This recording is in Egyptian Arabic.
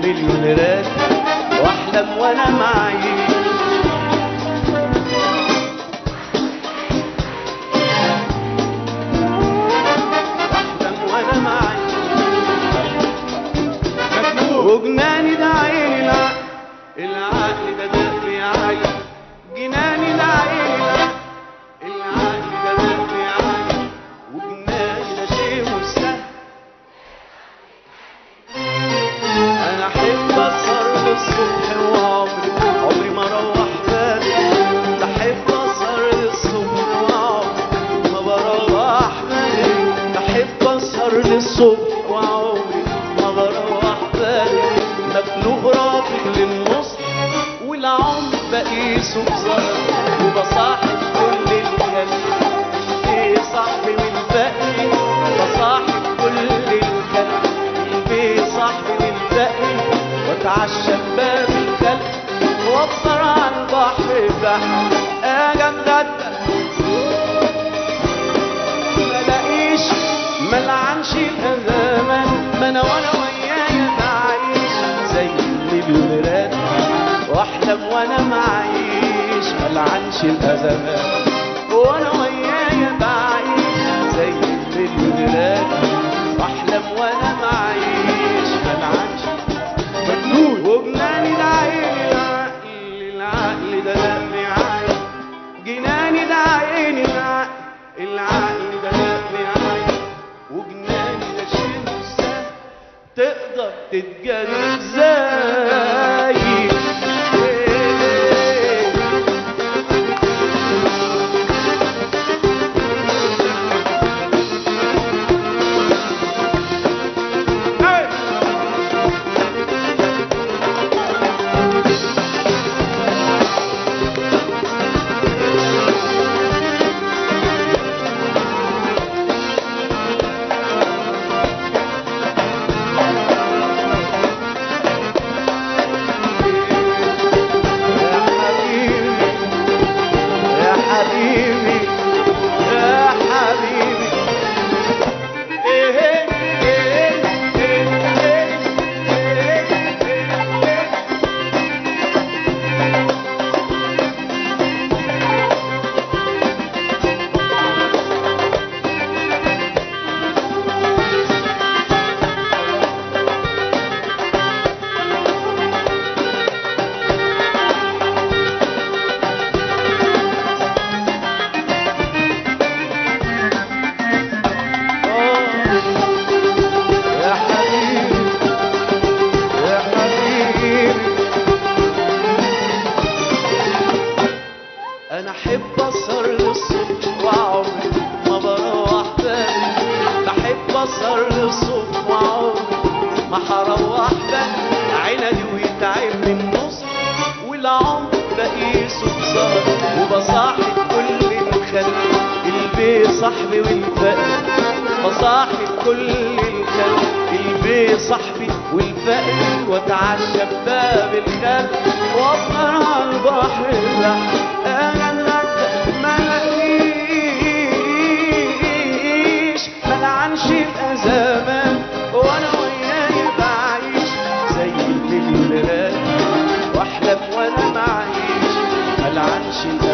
المليونيرات واحلم وانا معيش واحلم وانا معيش وجناني ده عيني العقل العقل ده ده في عين جناني ده عيني العقل العقل ده ده في عين وجناني ده شيء مستحيل انا احب اسهر للصبح وعمري عمري ما اروح بالي بحب اسهر للصبح وعمري ما بروح بالي بحب اسهر للصبح وعمري ما بروح بالي مخلوق رافض للنصح والعمر بقيسه بزهر وبصاحب كل الكلب ايه صاحبي والباقي بصاحب كل الكلب البيه صاحبي والباقي واتعشى بباب الكلب وافطر على البحر بحر اجي اتغدى ملاقيش ملعنش الأزمان ما انا وانا ويايا بعيش زي المليونيرات واحلم وانا معيش ملعنش الأزمان وانا ويايا بعيش زي المليونيرات واحلم وانا معيش ملعنش مجنون وجناني العين العقل العقل ده دمي عين جناني ده عيني العقل العقل ده دمي عين وجناني ده شيء مستاهل تقدر تتجنن ازاي يا حبيبي يا حبيبي إيه إيه إيه إيه إيه إيه يا حبيبي يا حبيبي انا احب اسهر للصبح وعمري ما بروح بالي بحب اسهر للصبح وعمري ما هروح بالي عندي ويتعبني النص والعمر بقيسه بسهر وبصاحب كل الخلق البيه صاحبي والفقر بصاحب كل الخلق البيه صاحبي والفقر واتعشى بباب الخلق وافطر على البحر البحر انا النجدة ما لاقيش ملعنش الازمان وانا وياي بعيش زي المليونيرات واحلم وانا معيش ملعنش الازمان